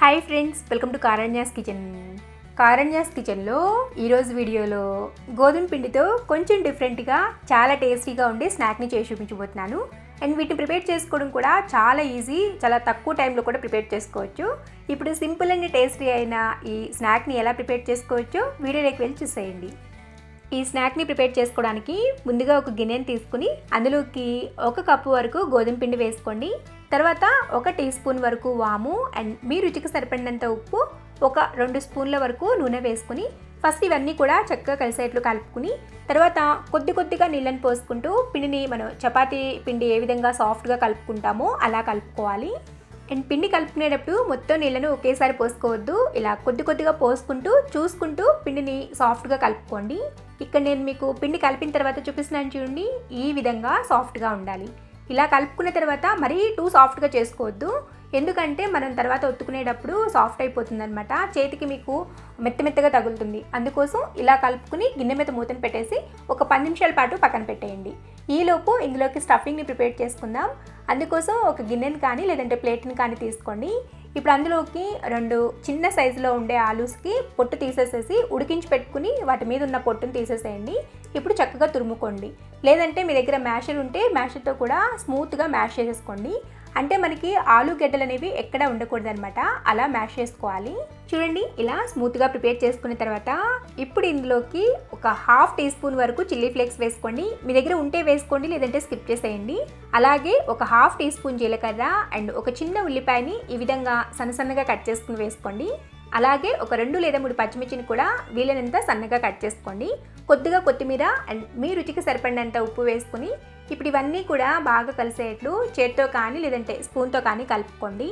hi friends welcome to Karanya's kitchen Karanya's కిచెన్లో ఈరోజు వీడియోలో గోధుమ పిండితో కొంచెం డిఫరెంట్గా చాలా టేస్టీగా ఉండే స్నాక్ని చేసి చూపించబోతున్నాను అండ్ వీటిని ప్రిపేర్ చేసుకోవడం కూడా చాలా ఈజీ చాలా తక్కువ టైంలో కూడా ప్రిపేర్ చేసుకోవచ్చు ఇప్పుడు సింపుల్ అండ్ టేస్టీ అయిన ఈ స్నాక్ని ఎలా ప్రిపేర్ చేసుకోవచ్చో వీడియోలోకి వెళ్ళి చూసేయండి ఈ స్నాక్ని ప్రిపేర్ చేసుకోవడానికి ముందుగా ఒక గిన్నెని తీసుకుని అందులోకి ఒక కప్పు వరకు గోధుమ పిండి వేసుకోండి తర్వాత ఒక టీ స్పూన్ వరకు వాము అండ్ మీ రుచికి సరిపడినంత ఉప్పు ఒక రెండు స్పూన్ల వరకు నూనె వేసుకుని ఫస్ట్ ఇవన్నీ కూడా చక్కగా కలిసేట్లు కలుపుకుని తర్వాత కొద్ది కొద్దిగా నీళ్ళని పోసుకుంటూ పిండిని మనం చపాతీ పిండి ఏ విధంగా సాఫ్ట్గా కలుపుకుంటామో అలా కలుపుకోవాలి అండ్ పిండి కలుపుకునేటప్పుడు మొత్తం నీళ్ళను ఒకేసారి పోసుకోవద్దు ఇలా కొద్ది కొద్దిగా పోసుకుంటూ చూసుకుంటూ పిండిని సాఫ్ట్గా కలుపుకోండి ఇక్కడ నేను మీకు పిండి కలిపిన తర్వాత చూపిస్తున్నాను చూడండి ఈ విధంగా సాఫ్ట్గా ఉండాలి ఇలా కలుపుకున్న తర్వాత మరీ టూ సాఫ్ట్గా చేసుకోవద్దు ఎందుకంటే మనం తర్వాత ఒత్తుకునేటప్పుడు సాఫ్ట్ అయిపోతుంది అనమాట చేతికి మీకు మెత్త మెత్తగా తగులుతుంది అందుకోసం ఇలా కలుపుకుని గిన్నె మీద మూతను పెట్టేసి ఒక పది నిమిషాల పాటు పక్కన పెట్టేయండి ఈలోపు ఇందులోకి స్టఫింగ్ని ప్రిపేర్ చేసుకుందాం అందుకోసం ఒక గిన్నెని కానీ లేదంటే ప్లేట్ని కానీ తీసుకోండి ఇప్పుడు అందులోకి రెండు చిన్న సైజులో ఉండే ఆలూస్కి పొట్టు తీసేసేసి ఉడికించి పెట్టుకుని వాటి మీద ఉన్న పొట్టును తీసేసేయండి ఇప్పుడు చక్కగా తురుముకోండి లేదంటే మీ దగ్గర మ్యాషర్ ఉంటే మ్యాషర్తో కూడా స్మూత్గా మ్యాష్ చేసేసుకోండి అంటే మనకి ఆలు గడ్డలు అనేవి ఎక్కడ ఉండకూడదు అనమాట అలా మ్యాష్ చేసుకోవాలి చూడండి ఇలా స్మూత్గా ప్రిపేర్ చేసుకున్న తర్వాత ఇప్పుడు ఇందులోకి ఒక హాఫ్ టీ స్పూన్ వరకు చిల్లీ ఫ్లేక్స్ వేసుకోండి మీ దగ్గర ఉంటే వేసుకోండి లేదంటే స్కిప్ చేసేయండి అలాగే ఒక హాఫ్ టీ స్పూన్ జీలకర్ర అండ్ ఒక చిన్న ఉల్లిపాయని ఈ విధంగా సన్న సన్నగా కట్ చేసుకుని వేసుకోండి అలాగే ఒక రెండు లేదా మూడు పచ్చిమిర్చిని కూడా వీలైనంత సన్నగా కట్ చేసుకోండి కొద్దిగా కొత్తిమీర అండ్ మీ రుచికి సరిపడినంత ఉప్పు వేసుకుని ఇప్పుడు ఇవన్నీ కూడా బాగా కలిసేట్లు చేత్తో కానీ లేదంటే స్పూన్తో కానీ కలుపుకోండి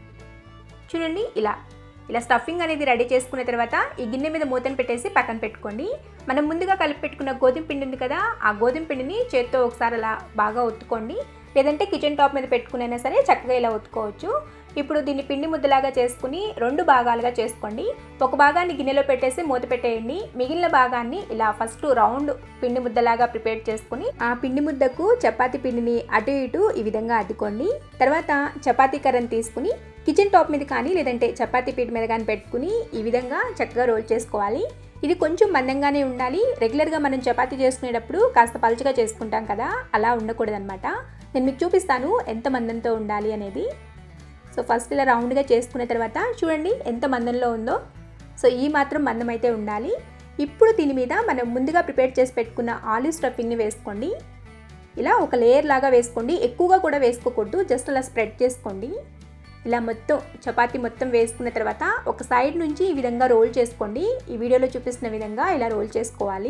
చూడండి ఇలా ఇలా స్టఫింగ్ అనేది రెడీ చేసుకున్న తర్వాత ఈ గిన్నె మీద మూతను పెట్టేసి పక్కన పెట్టుకోండి మనం ముందుగా కలిపి పెట్టుకున్న గోధుమ పిండి ఉంది కదా ఆ గోధుమ పిండిని చేత్తో ఒకసారి అలా బాగా ఒత్తుకోండి లేదంటే కిచెన్ టాప్ మీద పెట్టుకునైనా సరే చక్కగా ఇలా ఒత్తుకోవచ్చు ఇప్పుడు దీన్ని పిండి ముద్దలాగా చేసుకుని రెండు భాగాలుగా చేసుకోండి ఒక భాగాన్ని గిన్నెలో పెట్టేసి మూత పెట్టేయండి మిగిలిన భాగాన్ని ఇలా ఫస్ట్ రౌండ్ పిండి ముద్దలాగా ప్రిపేర్ చేసుకుని ఆ పిండి ముద్దకు చపాతీ పిండిని అటు ఇటు ఈ విధంగా అద్దుకోండి తర్వాత చపాతీ కర్రను తీసుకుని కిచెన్ టాప్ మీద కానీ లేదంటే చపాతీ పీట మీద కానీ పెట్టుకుని ఈ విధంగా చక్కగా రోల్ చేసుకోవాలి ఇది కొంచెం మందంగానే ఉండాలి రెగ్యులర్గా మనం చపాతీ చేసుకునేటప్పుడు కాస్త పలుచగా చేసుకుంటాం కదా అలా ఉండకూడదనమాట నేను మీకు చూపిస్తాను ఎంత మందంతో ఉండాలి అనేది సో ఫస్ట్ ఇలా రౌండ్గా చేసుకున్న తర్వాత చూడండి ఎంత మందంలో ఉందో సో ఈ మాత్రం మందం అయితే ఉండాలి ఇప్పుడు దీని మీద మనం ముందుగా ప్రిపేర్ చేసి పెట్టుకున్న ఆలు స్టఫింగ్ని వేసుకోండి ఇలా ఒక లేయర్ లాగా వేసుకోండి ఎక్కువగా కూడా వేసుకోకూడదు జస్ట్ అలా స్ప్రెడ్ చేసుకోండి ఇలా మొత్తం చపాతీ మొత్తం వేసుకున్న తర్వాత ఒక సైడ్ నుంచి ఈ విధంగా రోల్ చేసుకోండి ఈ వీడియోలో చూపిస్తున్న విధంగా ఇలా రోల్ చేసుకోవాలి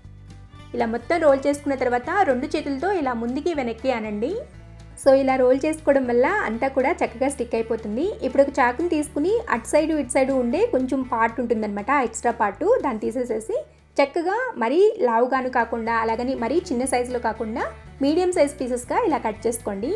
ఇలా మొత్తం రోల్ చేసుకున్న తర్వాత రెండు చేతులతో ఇలా ముందుకి వెనక్కి అనండి సో ఇలా రోల్ చేసుకోవడం వల్ల అంతా కూడా చక్కగా స్టిక్ అయిపోతుంది ఇప్పుడు ఒక చాకుని తీసుకుని అటు సైడ్ ఇటు సైడ్ ఉండే కొంచెం పార్ట్ ఉంటుందన్నమాట ఎక్స్ట్రా పార్ట్ దాన్ని తీసేసేసి చక్కగా మరీ లావుగాను కాకుండా అలాగని మరీ చిన్న సైజులో కాకుండా మీడియం సైజ్ పీసెస్గా ఇలా కట్ చేసుకోండి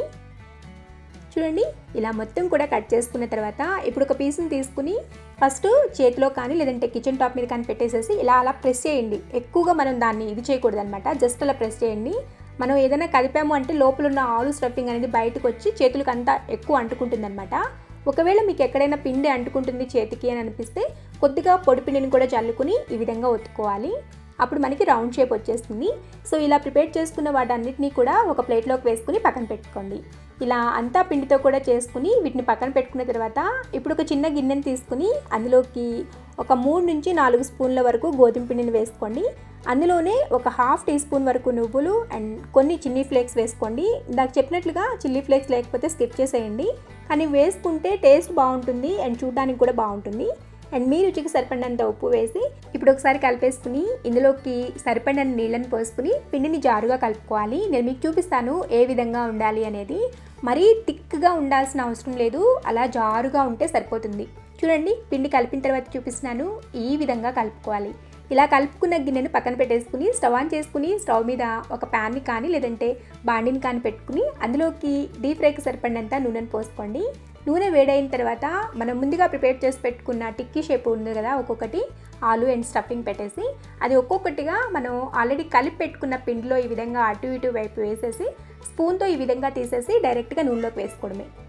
చూడండి ఇలా మొత్తం కూడా కట్ చేసుకున్న తర్వాత ఇప్పుడు ఒక పీస్ని తీసుకుని ఫస్ట్ చేతిలో కానీ లేదంటే కిచెన్ టాప్ మీద కానీ పెట్టేసేసి ఇలా అలా ప్రెస్ చేయండి ఎక్కువగా మనం దాన్ని ఇది చేయకూడదు అనమాట జస్ట్ అలా ప్రెస్ చేయండి మనం ఏదైనా కదిపాము అంటే లోపల ఉన్న ఆలు స్టఫింగ్ అనేది బయటకు వచ్చి చేతులకు అంతా ఎక్కువ అంటుకుంటుందన్నమాట ఒకవేళ మీకు ఎక్కడైనా పిండి అంటుకుంటుంది చేతికి అని అనిపిస్తే కొద్దిగా పొడి పిండిని కూడా చల్లుకుని ఈ విధంగా ఒత్తుకోవాలి అప్పుడు మనకి రౌండ్ షేప్ వచ్చేస్తుంది సో ఇలా ప్రిపేర్ చేసుకున్న వాటన్నిటిని కూడా ఒక ప్లేట్లోకి వేసుకుని పక్కన పెట్టుకోండి ఇలా అంతా పిండితో కూడా చేసుకుని వీటిని పక్కన పెట్టుకున్న తర్వాత ఇప్పుడు ఒక చిన్న గిన్నెని తీసుకుని అందులోకి ఒక మూడు నుంచి నాలుగు స్పూన్ల వరకు గోధుమ పిండిని వేసుకోండి అందులోనే ఒక హాఫ్ టీ స్పూన్ వరకు నువ్వులు అండ్ కొన్ని చిల్లీ ఫ్లేక్స్ వేసుకోండి ఇందాక చెప్పినట్లుగా చిల్లీ ఫ్లేక్స్ లేకపోతే స్కిప్ చేసేయండి కానీ వేసుకుంటే టేస్ట్ బాగుంటుంది అండ్ చూడడానికి కూడా బాగుంటుంది అండ్ మీ రుచికి సరిపడినంత ఉప్పు వేసి ఇప్పుడు ఒకసారి కలిపేసుకుని ఇందులోకి సరిపడిన నీళ్ళని పోసుకుని పిండిని జారుగా కలుపుకోవాలి నేను మీకు చూపిస్తాను ఏ విధంగా ఉండాలి అనేది మరీ థిక్గా ఉండాల్సిన అవసరం లేదు అలా జారుగా ఉంటే సరిపోతుంది చూడండి పిండి కలిపిన తర్వాత చూపిస్తున్నాను ఈ విధంగా కలుపుకోవాలి ఇలా కలుపుకున్న గిన్నెను పక్కన పెట్టేసుకుని స్టవ్ ఆన్ చేసుకుని స్టవ్ మీద ఒక ప్యాన్ని కానీ లేదంటే బాండిని కానీ పెట్టుకుని అందులోకి డీప్ ఫ్రైకి సరిపడినంత నూనెను పోసుకోండి నూనె వేడైన తర్వాత మనం ముందుగా ప్రిపేర్ చేసి పెట్టుకున్న టిక్కీ షేప్ ఉంది కదా ఒక్కొక్కటి ఆలు అండ్ స్టఫింగ్ పెట్టేసి అది ఒక్కొక్కటిగా మనం ఆల్రెడీ కలిపి పెట్టుకున్న పిండిలో ఈ విధంగా అటు ఇటు వైపు వేసేసి స్పూన్తో ఈ విధంగా తీసేసి డైరెక్ట్గా నూనెలోకి వేసుకోవడమే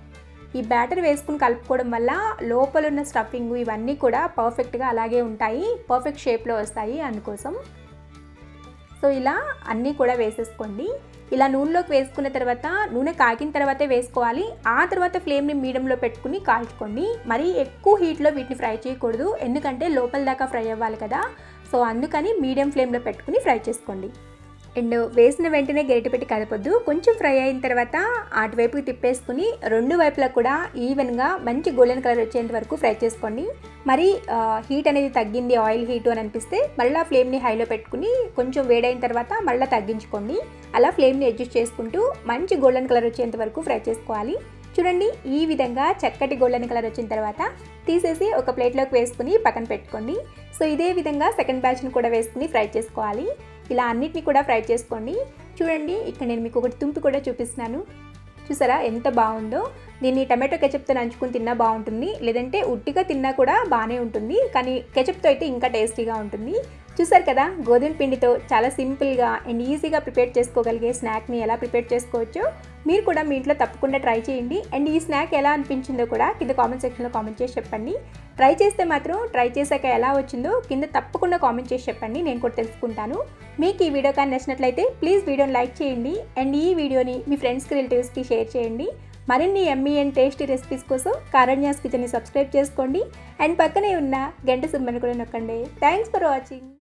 ఈ బ్యాటర్ వేసుకుని కలుపుకోవడం వల్ల లోపల ఉన్న స్టఫింగ్ ఇవన్నీ కూడా పర్ఫెక్ట్గా అలాగే ఉంటాయి పర్ఫెక్ట్ షేప్లో వస్తాయి అందుకోసం సో ఇలా అన్నీ కూడా వేసేసుకోండి ఇలా నూనెలోకి వేసుకున్న తర్వాత నూనె కాగిన తర్వాతే వేసుకోవాలి ఆ తర్వాత ఫ్లేమ్ని మీడియంలో పెట్టుకుని కాల్చుకోండి మరీ ఎక్కువ హీట్లో వీటిని ఫ్రై చేయకూడదు ఎందుకంటే లోపల దాకా ఫ్రై అవ్వాలి కదా సో అందుకని మీడియం ఫ్లేమ్లో పెట్టుకుని ఫ్రై చేసుకోండి అండ్ వేసిన వెంటనే గరిటె పెట్టి కదపొద్దు కొంచెం ఫ్రై అయిన తర్వాత అటువైపుకి తిప్పేసుకుని రెండు వైపులా కూడా ఈవెన్గా మంచి గోల్డెన్ కలర్ వచ్చేంత వరకు ఫ్రై చేసుకోండి మరి హీట్ అనేది తగ్గింది ఆయిల్ హీట్ అని అనిపిస్తే మళ్ళీ ఫ్లేమ్ని హైలో పెట్టుకుని కొంచెం వేడైన తర్వాత మళ్ళీ తగ్గించుకోండి అలా ఫ్లేమ్ని అడ్జస్ట్ చేసుకుంటూ మంచి గోల్డెన్ కలర్ వచ్చేంత వరకు ఫ్రై చేసుకోవాలి చూడండి ఈ విధంగా చక్కటి గోల్డెన్ కలర్ వచ్చిన తర్వాత తీసేసి ఒక ప్లేట్లోకి వేసుకుని పక్కన పెట్టుకోండి సో ఇదే విధంగా సెకండ్ బ్యాచ్ని కూడా వేసుకుని ఫ్రై చేసుకోవాలి ఇలా అన్నిటిని కూడా ఫ్రై చేసుకోండి చూడండి ఇక్కడ నేను మీకు ఒకటి తుంపి కూడా చూపిస్తున్నాను చూసారా ఎంత బాగుందో దీన్ని టమాటో కెచప్తో నంచుకుని తిన్నా బాగుంటుంది లేదంటే ఉట్టిగా తిన్నా కూడా బాగానే ఉంటుంది కానీ కెచప్తో అయితే ఇంకా టేస్టీగా ఉంటుంది చూసారు కదా గోధుమ పిండితో చాలా సింపుల్గా అండ్ ఈజీగా ప్రిపేర్ చేసుకోగలిగే స్నాక్ని ఎలా ప్రిపేర్ చేసుకోవచ్చో మీరు కూడా మీ ఇంట్లో తప్పకుండా ట్రై చేయండి అండ్ ఈ స్నాక్ ఎలా అనిపించిందో కూడా కింద కామెంట్ సెక్షన్లో కామెంట్ చేసి చెప్పండి ట్రై చేస్తే మాత్రం ట్రై చేశాక ఎలా వచ్చిందో కింద తప్పకుండా కామెంట్ చేసి చెప్పండి నేను కూడా తెలుసుకుంటాను మీకు ఈ వీడియో కానీ నచ్చినట్లయితే ప్లీజ్ వీడియోని లైక్ చేయండి అండ్ ఈ వీడియోని మీ ఫ్రెండ్స్కి రిలేటివ్స్కి షేర్ చేయండి మరిన్ని ఎమ్మీ అండ్ టేస్టీ రెసిపీస్ కోసం కారణ్యాస్ కిచెన్ని సబ్స్క్రైబ్ చేసుకోండి అండ్ పక్కనే ఉన్న గంట సింబల్ని కూడా నొక్కండి థ్యాంక్స్ ఫర్ వాచింగ్